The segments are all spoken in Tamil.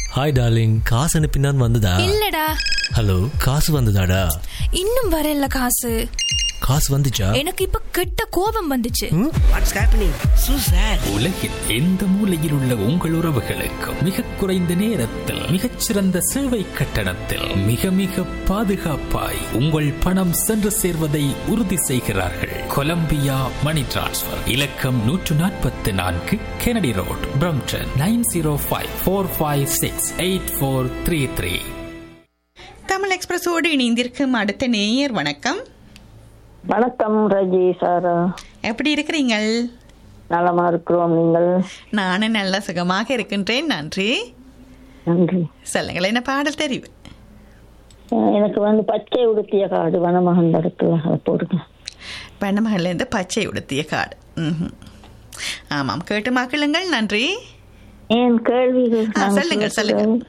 ஹாய் டார்லிங் காசு அனுப்பினான் வந்ததா இல்லடா ஹலோ காசு வந்ததாடா இன்னும் வரல காசு காசு வந்துச்சா எனக்கு இப்ப கெட்ட கோபம் வந்துச்சு வாட்ஸ் ஹேப்பனிங் சூ சார் உலகில் எந்த மூலையில் உள்ள உங்கள் உறவுகளுக்கும் மிக குறைந்த நேரத்தில் மிகச்சிறந்த சேவை கட்டணத்தில் மிக மிக பாதுகாப்பாய் உங்கள் பணம் சென்று சேர்வதை உறுதி செய்கிறார்கள் கொலம்பியா மணி டிரான்ஸ்ஃபர் இலக்கம் நூற்று நாற்பத்தி நான்கு Kennedy road Brampton nine zero five four five six eight four three three Tamil எக்ஸ்பிரஸோடு இணைந்திருக்கும் அடுத்த நேயர் வணக்கம் வணக்கம் ரஜி சாரா எப்படி இருக்கிறீங்கள் நலமா இருக்கிறோம் நீங்கள் நானும் நல்ல சுகமாக இருக்கின்றேன் நன்றி நன்றி சொல்லுங்கள் என்ன பாடல் தெரிவு அஹ் எனக்கு வந்து பச்சை உடுத்திய காடு வனமகன் இருக்குல்ல அதை போடுங்க வண்ணமகள்லேருந்து பச்சை உடுத்திய காடு ம்ஹும். ஆமாம் கேட்டு மக்களுங்கள் நன்றி ஏன் கேள்விகள் ஆ, நான் சொல்லுங்க, கேட்கிறேன். சொல்லுங்க.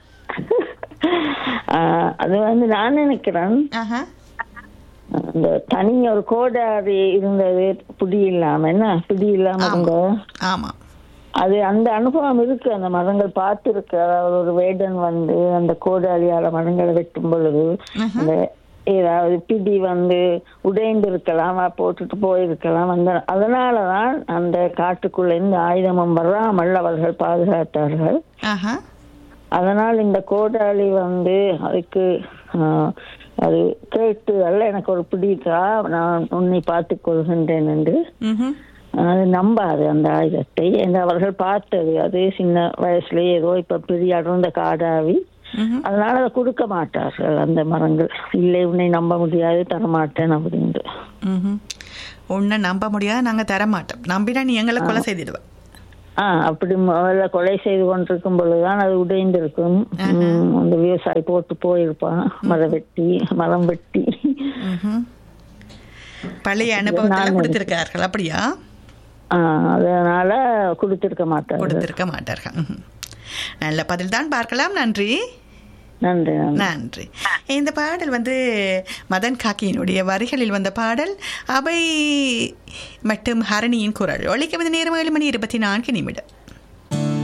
அஹ் அது வந்து நான் நினைக்கிறேன் ஆஹா அந்த தனி ஒரு கோடாரி இருந்தது பிடி இல்லாம என்ன பிடி இல்லாம இருந்த ஆமாம் அது அந்த அனுபவம் இருக்கு அந்த மரங்கள் பார்த்துருக்கு அதாவது ஒரு வேடன் வந்து அந்த கோடாலியால மரங்களை வெட்டும் பொழுது அந்த ஏதாவது பிடி வந்து உடைந்து இருக்கலாம் அஹ் போட்டுட்டு போயிருக்கலாம் அந்த அதனாலதான் அந்த காட்டுக்குள்ள இருந்து ஆயுதமும் வராமல் அவர்கள் பாதுகாத்தார்கள் ஆஹா அதனால் இந்த கோடாலி வந்து அதுக்கு ஆஹ், அது கேட்டு அல்ல எனக்கு ஒரு பிடிக்கா நான் உன்னை பார்த்துக் கொள்கின்றேன் என்று ம்ஹும். அது நம்பாது அந்த ஆயுதத்தை என்று அவர்கள் பார்த்தது அது சின்ன வயசுலயே ஏதோ இப்ப பெரிய அடர்ந்த காடாவி ம்ஹும். அதனால அதை கொடுக்க மாட்டார்கள் அந்த மரங்கள் இல்லை உன்னை நம்ப முடியாது தரமாட்டேன் அப்படின்ட்டு ம்ஹும். உன்னை நம்ப முடியாது நாங்க தர மாட்டோம் நம்பினா நீ எங்களை கொலை செய்திடுவ ஆ அப்படி முதல்ல கொலை செய்து கொண்டிருக்கும் பொழுதுதான் அது உடைந்திருக்கும் உம், அந்த விவசாயி போட்டு போயிருப்பான் மரம் வெட்டி மரம் வெட்டி ம்ஹும். பழைய அனுபவத்தில் கொடுத்திருக்கார்கள் அப்படியா ஆ, அதனால கொடுத்திருக்க மாட்டார்கள் கொடுத்திருக்க மாட்டார்கள் ம்ஹும். நல்ல பதில் தான் பார்க்கலாம் நன்றி நன்றி நன்றி நன்றி இந்த பாடல் வந்து மதன் காக்கியினுடைய வரிகளில் வந்த பாடல் அவை மற்றும் ஹரணியின் குரல் ஒழிக்க வந்து நேரம் ஏழு மணி இருபத்தி நான்கு நிமிடம்